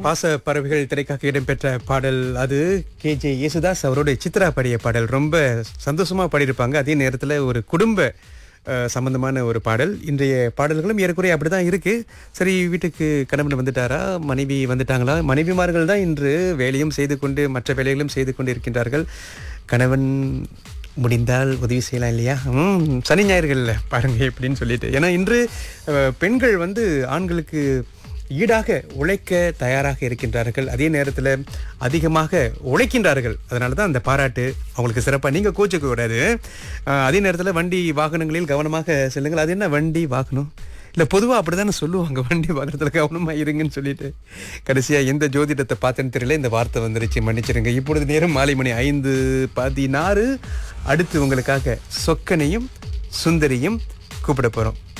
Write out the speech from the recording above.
பாச பறவைகள் திரைக்காக இடம்பெற்ற பாடல் அது கே ஜே யேசுதாஸ் அவருடைய சித்ரா பாடிய பாடல் ரொம்ப சந்தோஷமா பாடியிருப்பாங்க அதே நேரத்தில் ஒரு குடும்ப அஹ், சம்பந்தமான ஒரு பாடல் இன்றைய பாடல்களும் ஏறக்குறைய அப்படிதான் இருக்கு சரி வீட்டுக்கு கணவன் வந்துட்டாரா மனைவி வந்துட்டாங்களா மனைவிமார்கள் தான் இன்று வேலையும் செய்து கொண்டு மற்ற வேலைகளும் செய்து கொண்டு இருக்கின்றார்கள் கணவன் முடிந்தால் உதவி செய்யலாம் இல்லையா ம் சனி ஞாயிறுகளில் பாருங்க எப்படின்னு சொல்லிட்டு ஏன்னா இன்று அஹ், பெண்கள் வந்து ஆண்களுக்கு ஈடாக உழைக்க தயாராக இருக்கின்றார்கள் அதே நேரத்தில் அதிகமாக உழைக்கின்றார்கள் அதனால தான் அந்த பாராட்டு அவங்களுக்கு சிறப்பாக நீங்கள் கோச்சிக்க கூடாது அஹ், அதே நேரத்தில் வண்டி வாகனங்களில் கவனமாக செல்லுங்கள் அது என்ன வண்டி வாகனம் இல்லை பொதுவாக அப்படி தானே சொல்லுவாங்க வண்டி வாகனத்தில் கவனமாக இருங்கன்னு சொல்லிட்டு கடைசியாக எந்த ஜோதிடத்தை பார்த்தேன்னு தெரியல இந்த வார்த்தை வந்துருச்சு மன்னிச்சிருங்க இப்பொழுது நேரம் மாலை மணி ஐந்து பதினாறு அடுத்து உங்களுக்காக சொக்கனையும் சுந்தரியும் கூப்பிட போகிறோம்